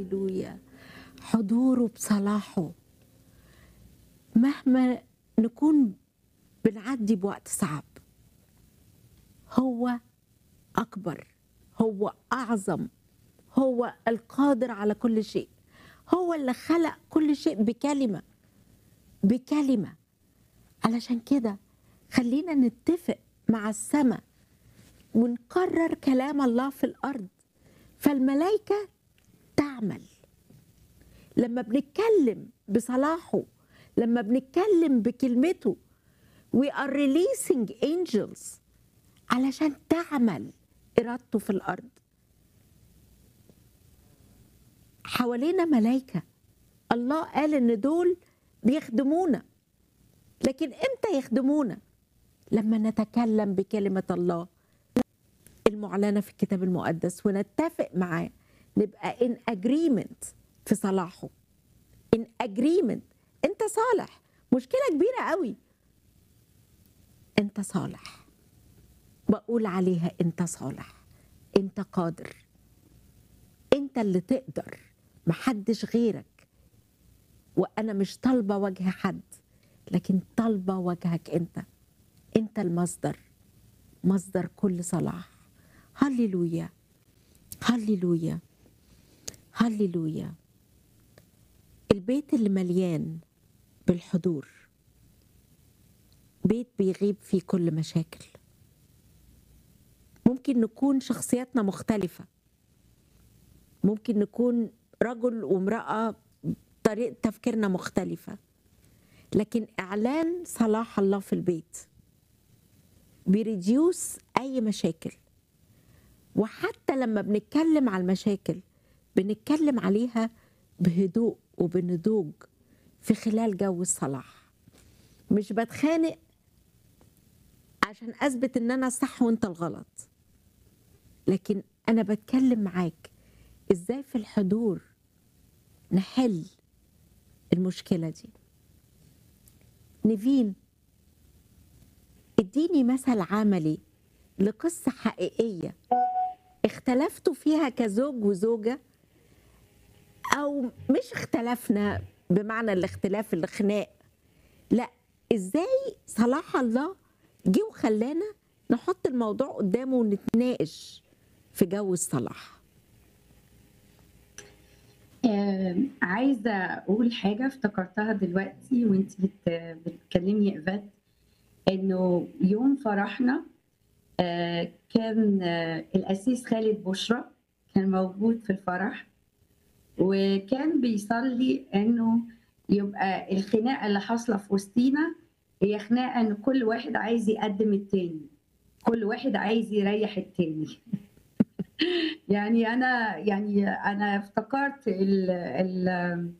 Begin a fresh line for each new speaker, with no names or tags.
هللويا حضوره بصلاحه مهما نكون بنعدي بوقت صعب هو اكبر هو اعظم هو القادر على كل شيء هو اللي خلق كل شيء بكلمه بكلمه علشان كده خلينا نتفق مع السماء ونكرر كلام الله في الارض فالملائكه تعمل لما بنتكلم بصلاحه لما بنتكلم بكلمته we are releasing angels علشان تعمل إرادته في الأرض حوالينا ملائكة الله قال إن دول بيخدمونا لكن إمتى يخدمونا لما نتكلم بكلمة الله المعلنة في الكتاب المقدس ونتفق معاه نبقى in agreement في صلاحه in agreement انت صالح مشكلة كبيرة قوي انت صالح بقول عليها انت صالح انت قادر انت اللي تقدر محدش غيرك وانا مش طالبة وجه حد لكن طالبة وجهك انت انت المصدر مصدر كل صلاح هللويا هللويا هللويا البيت اللي مليان بالحضور بيت بيغيب فيه كل مشاكل ممكن نكون شخصياتنا مختلفة ممكن نكون رجل وامرأة طريقة تفكيرنا مختلفة لكن إعلان صلاح الله في البيت بيريديوس أي مشاكل وحتى لما بنتكلم على المشاكل بنتكلم عليها بهدوء وبنضوج في خلال جو الصلاح مش بتخانق عشان اثبت ان انا الصح وانت الغلط لكن انا بتكلم معاك ازاي في الحضور نحل المشكله دي نيفين اديني مثل عملي لقصه حقيقيه اختلفتوا فيها كزوج وزوجه او مش اختلفنا بمعنى الاختلاف الخناق لا ازاي صلاح الله جه وخلانا نحط الموضوع قدامه ونتناقش في جو الصلاح
آه، عايزة أقول حاجة افتكرتها دلوقتي وانت بت- بتكلمي إيفات إنه يوم فرحنا آه، كان آه، الأسيس خالد بشرى كان موجود في الفرح وكان بيصلي إنه يبقى الخناقة اللي حاصلة في وسطينا هي خناقة إن كل واحد عايز يقدم التاني كل واحد عايز يريح التاني يعني انا يعني انا افتكرت ال ال